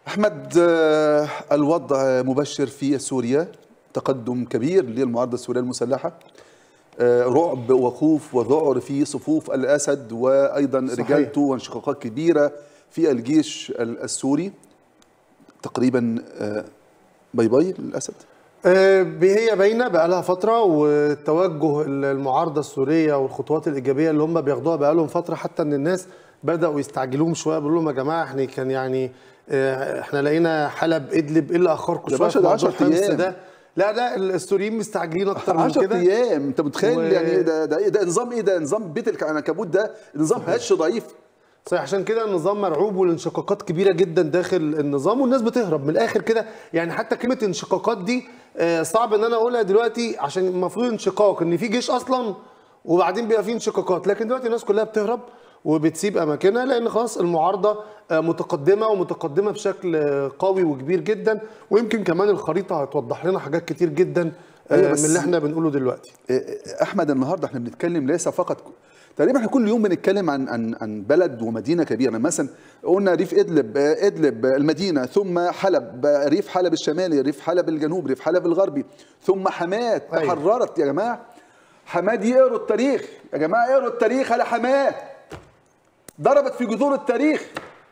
احمد آه، الوضع مبشر في سوريا تقدم كبير للمعارضه السوريه المسلحه آه، رعب وخوف وذعر في صفوف الاسد وايضا صحيح. رجالته وانشقاقات كبيره في الجيش ال- السوري تقريبا آه، باي باي للاسد آه، هي باينه بقى لها فتره والتوجه المعارضه السوريه والخطوات الايجابيه اللي هم بياخدوها بقى لهم فتره حتى ان الناس بداوا يستعجلوهم شويه بيقولوا لهم يا جماعه احنا كان يعني آه، احنا لقينا حلب ادلب ايه اللي اخركم يا شويه باشا في ده موضوع 10 حمص أيام. ده لا لا السوريين مستعجلين اكتر من 10 كده ايام انت متخيل و- يعني ده, ده, ده نظام ايه ده نظام بيت العنكبوت ده نظام هش ضعيف صحيح عشان كده النظام مرعوب والانشقاقات كبيره جدا داخل النظام والناس بتهرب من الاخر كده يعني حتى كلمه انشقاقات دي آه، صعب ان انا اقولها دلوقتي عشان المفروض انشقاق ان في جيش اصلا وبعدين بيبقى في انشقاقات لكن دلوقتي الناس كلها بتهرب وبتسيب اماكنها لان خلاص المعارضه آه، متقدمه ومتقدمه بشكل آه، قوي وكبير جدا ويمكن كمان الخريطه هتوضح لنا حاجات كتير جدا آه، أيوة من بس- اللي احنا بنقوله دلوقتي احمد النهارده احنا بنتكلم ليس فقط تقريبا احنا كل يوم بنتكلم عن عن عن بلد ومدينه كبيره مثلا قلنا ريف ادلب آه، ادلب آه، المدينه ثم حلب آه، ريف حلب الشمالي ريف حلب الجنوبي ريف حلب الغربي ثم حماه أيوة. تحررت يا جماعه حماه دي اقروا التاريخ يا جماعه اقروا التاريخ على حماه ضربت في جذور التاريخ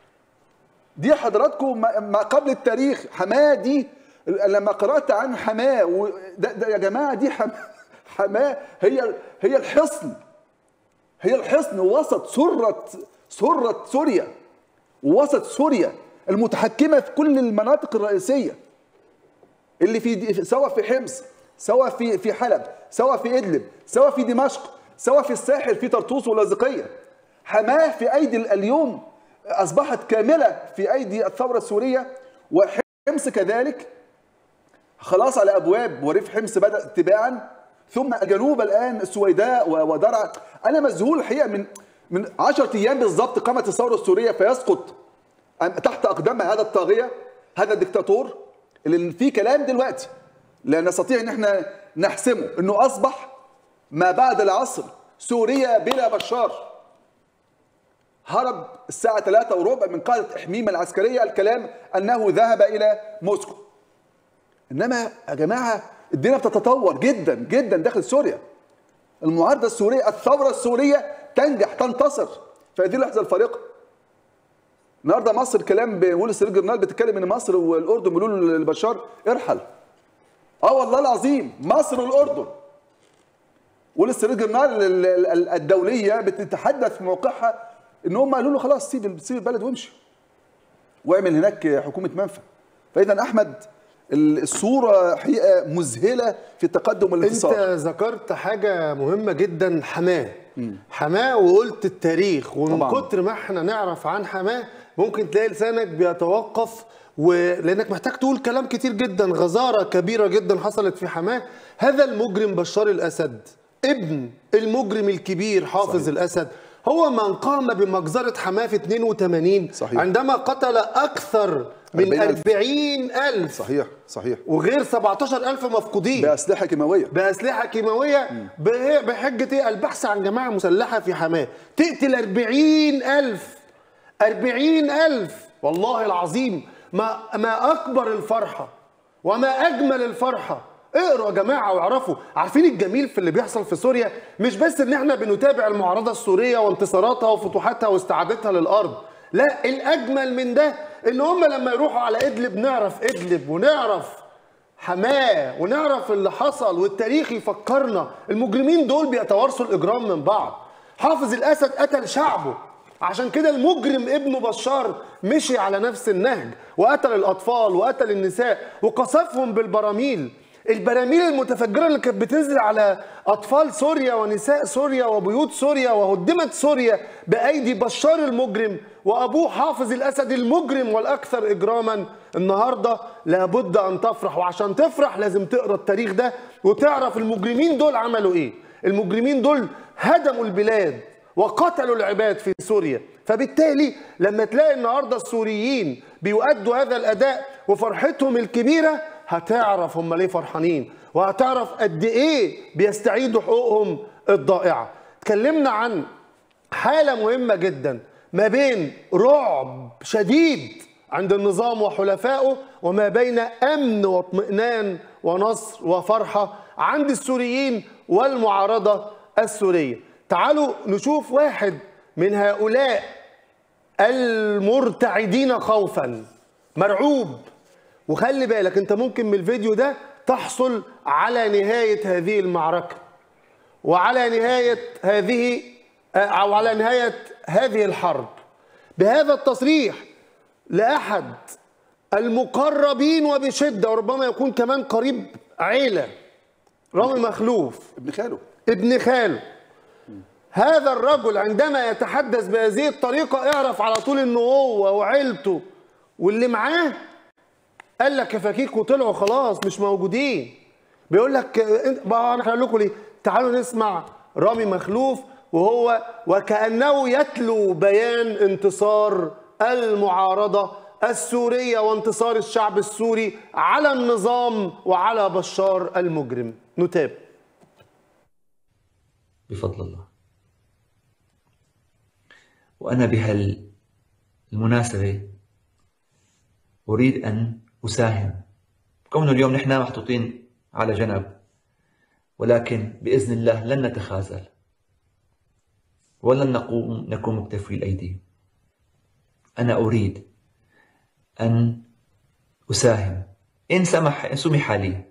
دي حضراتكم ما ما قبل التاريخ حماه دي لما قرات عن حماه و- ده, ده يا جماعه دي حماه حماه هي هي الحصن هي الحصن وسط سره سره سوريا ووسط سوريا المتحكمه في كل المناطق الرئيسيه اللي في سواء في حمص سواء في في حلب سواء في ادلب سواء في دمشق سواء في الساحل في طرطوس واللاذقيه حماه في ايدي اليوم اصبحت كامله في ايدي الثوره السوريه وحمص كذلك خلاص على ابواب وريف حمص بدا تباعا ثم الجنوب الان السويداء و- ودرعا انا مذهول الحقيقه من من 10 ايام بالظبط قامت الثوره السوريه فيسقط أم- تحت اقدام هذا الطاغيه هذا الدكتاتور اللي فيه كلام دلوقتي لا نستطيع ان احنا نحسمه انه اصبح ما بعد العصر سوريا بلا بشار هرب الساعة 3 وربع من قاعدة إحميمة العسكرية الكلام أنه ذهب إلى موسكو إنما يا جماعة الدنيا بتتطور جدا جدا داخل سوريا المعارضة السورية الثورة السورية تنجح تنتصر في هذه اللحظة الفارقة النهارده مصر كلام بول ستريت جورنال بتتكلم ان مصر والاردن بيقولوا لبشار ارحل اه والله العظيم مصر والاردن وول ستريت جورنال ال- ال- ال- الدوليه بتتحدث في موقعها ان هم قالوا له خلاص سيب سيب البلد وامشي واعمل هناك حكومه منفى فاذا احمد ال- الصوره حقيقه مذهله في التقدم انت والانتصار ذكرت حاجه مهمه جدا حماه حماه وقلت التاريخ ومن طبعاً. كتر ما احنا نعرف عن حماه ممكن تلاقي لسانك بيتوقف ولانك محتاج تقول كلام كتير جدا غزاره كبيره جدا حصلت في حماه هذا المجرم بشار الاسد ابن المجرم الكبير حافظ صحيح. الاسد هو من قام بمجزره حماه في 82 صحيح. عندما قتل اكثر من 40,000. 40 ألف صحيح صحيح وغير 17000 مفقودين باسلحه كيماويه بأسلحة كيماوية ب- بحجة إيه؟ البحث عن جماعة مسلحة في حماة تقتل أربعين ألف أربعين ألف والله العظيم ما, ما أكبر الفرحة وما أجمل الفرحة اقروا يا جماعة واعرفوا عارفين الجميل في اللي بيحصل في سوريا مش بس ان احنا بنتابع المعارضة السورية وانتصاراتها وفتوحاتها واستعادتها للأرض لا الأجمل من ده ان هم لما يروحوا على إدلب نعرف إدلب ونعرف حماه ونعرف اللي حصل والتاريخ يفكرنا المجرمين دول بيتوارثوا الاجرام من بعض حافظ الاسد قتل شعبه عشان كده المجرم ابنه بشار مشي على نفس النهج وقتل الاطفال وقتل النساء وقصفهم بالبراميل البراميل المتفجره اللي كانت بتنزل على اطفال سوريا ونساء سوريا وبيوت سوريا وهدمت سوريا بايدي بشار المجرم وابوه حافظ الاسد المجرم والاكثر اجراما النهارده لابد ان تفرح وعشان تفرح لازم تقرا التاريخ ده وتعرف المجرمين دول عملوا ايه المجرمين دول هدموا البلاد وقتلوا العباد في سوريا فبالتالي لما تلاقي النهارده السوريين بيؤدوا هذا الاداء وفرحتهم الكبيره هتعرف هم ليه فرحانين وهتعرف قد ايه بيستعيدوا حقوقهم الضائعه اتكلمنا عن حاله مهمه جدا ما بين رعب شديد عند النظام وحلفائه وما بين امن واطمئنان ونصر وفرحه عند السوريين والمعارضه السوريه. تعالوا نشوف واحد من هؤلاء المرتعدين خوفا مرعوب وخلي بالك انت ممكن من الفيديو ده تحصل على نهايه هذه المعركه وعلى نهايه هذه او على نهايه هذه الحرب بهذا التصريح لاحد المقربين وبشده وربما يكون كمان قريب عيله رامي مخلوف ابن خاله ابن خاله هذا الرجل عندما يتحدث بهذه الطريقة اعرف على طول انه هو وعيلته واللي معاه قال لك كفاكيك وطلعوا خلاص مش موجودين بيقول لك انت بقى انا هقول لكم ليه تعالوا نسمع رامي مخلوف وهو وكأنه يتلو بيان انتصار المعارضة السورية وانتصار الشعب السوري على النظام وعلى بشار المجرم نتابع بفضل الله وأنا بهالمناسبة أريد أن أساهم كونه اليوم نحن محطوطين على جنب ولكن بإذن الله لن نتخاذل ولن نقوم نكون مكتفي الأيدي أنا أريد أن أساهم إن سمح إن سمح لي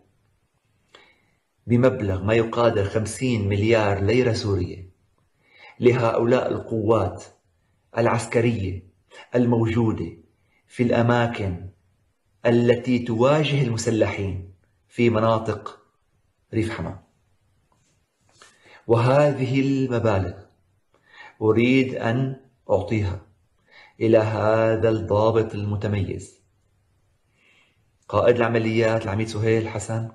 بمبلغ ما يقادر خمسين مليار ليرة سورية لهؤلاء القوات العسكرية الموجودة في الأماكن التي تواجه المسلحين في مناطق ريف حماه وهذه المبالغ أريد أن أعطيها إلى هذا الضابط المتميز قائد العمليات العميد سهيل حسن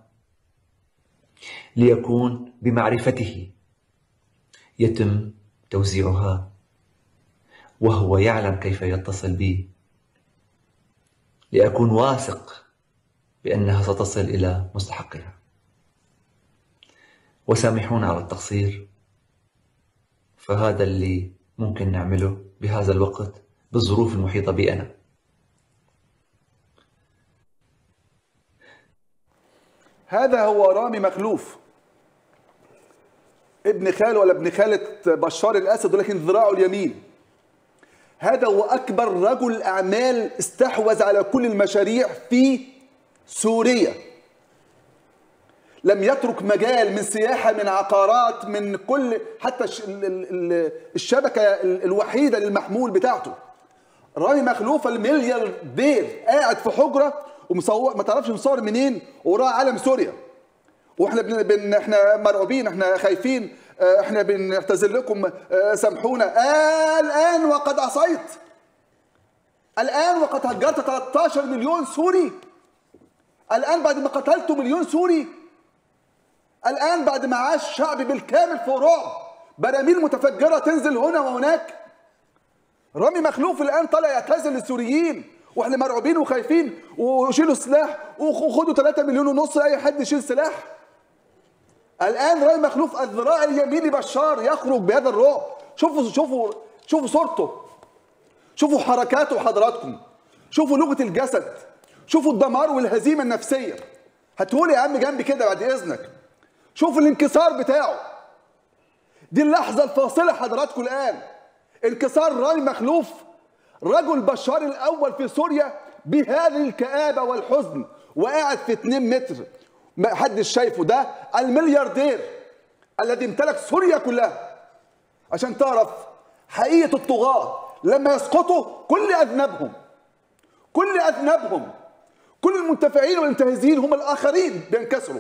ليكون بمعرفته يتم توزيعها وهو يعلم كيف يتصل بي لأكون واثق بأنها ستصل إلى مستحقها وسامحونا على التقصير فهذا اللي ممكن نعمله بهذا الوقت بالظروف المحيطة بي أنا هذا هو رامي مخلوف ابن خاله ولا ابن خالة بشار الأسد ولكن ذراعه اليمين هذا هو أكبر رجل أعمال استحوذ على كل المشاريع في سوريا لم يترك مجال من سياحة من عقارات من كل حتى الش- ال- ال- ال- الشبكة ال- الوحيدة للمحمول بتاعته رامي مخلوف الملياردير قاعد في حجرة ومصور ما تعرفش مصور منين وراه علم سوريا واحنا بن... بن... احنا مرعوبين احنا خايفين اه، احنا بنعتذر لكم اه، سامحونا آه الان وقد عصيت الان وقد هجرت 13 مليون سوري الان بعد ما قتلت مليون سوري الان بعد ما عاش شعبي بالكامل في رعب براميل متفجره تنزل هنا وهناك رامي مخلوف الان طالع يعتزل للسوريين واحنا مرعوبين وخايفين وشيلوا سلاح وخدوا 3 مليون ونص اي حد يشيل سلاح الان رامي مخلوف الذراع اليمين لبشار يخرج بهذا الرعب شوفوا شوفوا شوفوا صورته شوفوا حركاته حضراتكم شوفوا لغه الجسد شوفوا الدمار والهزيمه النفسيه هاتهولي يا عم جنبي كده بعد اذنك شوفوا الانكسار بتاعه دي اللحظه الفاصله حضراتكم الان انكسار رامي مخلوف رجل بشار الاول في سوريا بهذه الكآبه والحزن وقاعد في 2 متر ما حدش شايفه ده الملياردير الذي امتلك سوريا كلها عشان تعرف حقيقه الطغاه لما يسقطوا كل اذنبهم كل اذنبهم كل المنتفعين والمنتهزين هم الاخرين بينكسروا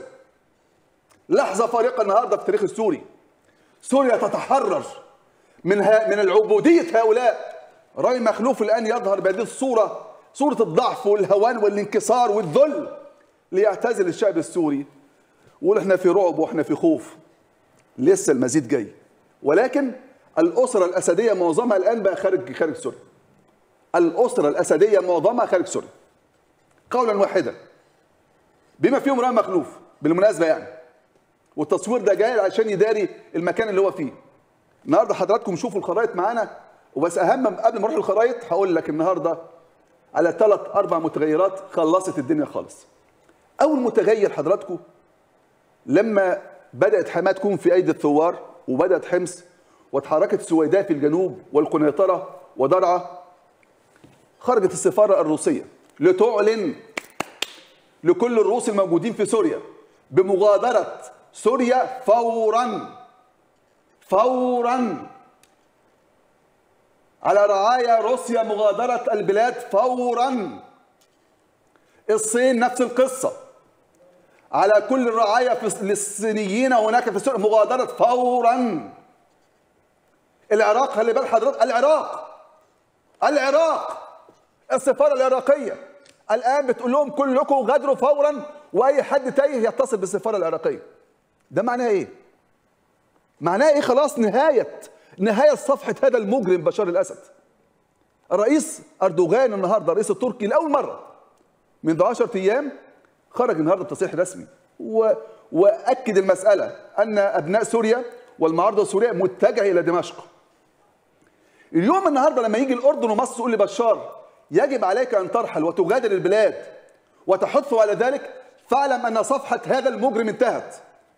لحظه فارقه النهارده في التاريخ السوري سوريا تتحرر من ها من العبوديه هؤلاء رامي مخلوف الان يظهر بهذه الصوره صوره الضعف والهوان والانكسار والذل ليعتزل الشعب السوري ويقول احنا في رعب واحنا في خوف لسه المزيد جاي ولكن الاسره الاسديه معظمها الان بقى خارج خارج سوريا الاسره الاسديه معظمها خارج سوريا قولا واحدا بما فيهم رامي مخلوف بالمناسبه يعني والتصوير ده جاي عشان يداري المكان اللي هو فيه النهارده حضراتكم شوفوا الخرائط معانا وبس اهم قبل ما اروح الخرائط هقول لك النهارده على ثلاث اربع متغيرات خلصت الدنيا خالص اول متغير حضراتكم لما بدات حماه تكون في ايدي الثوار وبدات حمص وتحركت سويداء في الجنوب والقنيطره ودرعا خرجت السفاره الروسيه لتعلن لكل الروس الموجودين في سوريا بمغادره سوريا فورا فورا على رعايا روسيا مغادرة البلاد فورا الصين نفس القصة على كل الرعايا في للصينيين هناك في سوريا مغادرة فورا العراق خلي بال حضرتك العراق العراق السفارة العراقية الآن بتقول لهم كلكم غادروا فورا وأي حد تايه يتصل بالسفارة العراقية ده معناه إيه؟ معناه إيه خلاص نهاية نهاية صفحة هذا المجرم بشار الأسد الرئيس أردوغان النهاردة الرئيس التركي لأول مرة منذ عشرة أيام خرج النهاردة بتصريح رسمي و... وأكد المسألة أن أبناء سوريا والمعارضة السورية متجهة إلى دمشق اليوم النهاردة لما يجي الأردن ومصر تقول لبشار يجب عليك أن ترحل وتغادر البلاد وتحث على ذلك فاعلم أن صفحة هذا المجرم انتهت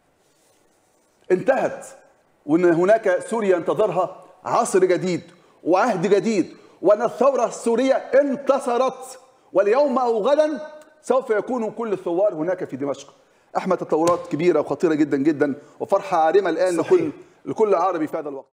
انتهت وان هناك سوريا انتظرها عصر جديد وعهد جديد وان الثوره السوريه انتصرت واليوم او غدا سوف يكون كل الثوار هناك في دمشق احمد تطورات كبيره وخطيره جدا جدا وفرحه عارمه الان صحيح. لكل لكل عربي في هذا الوقت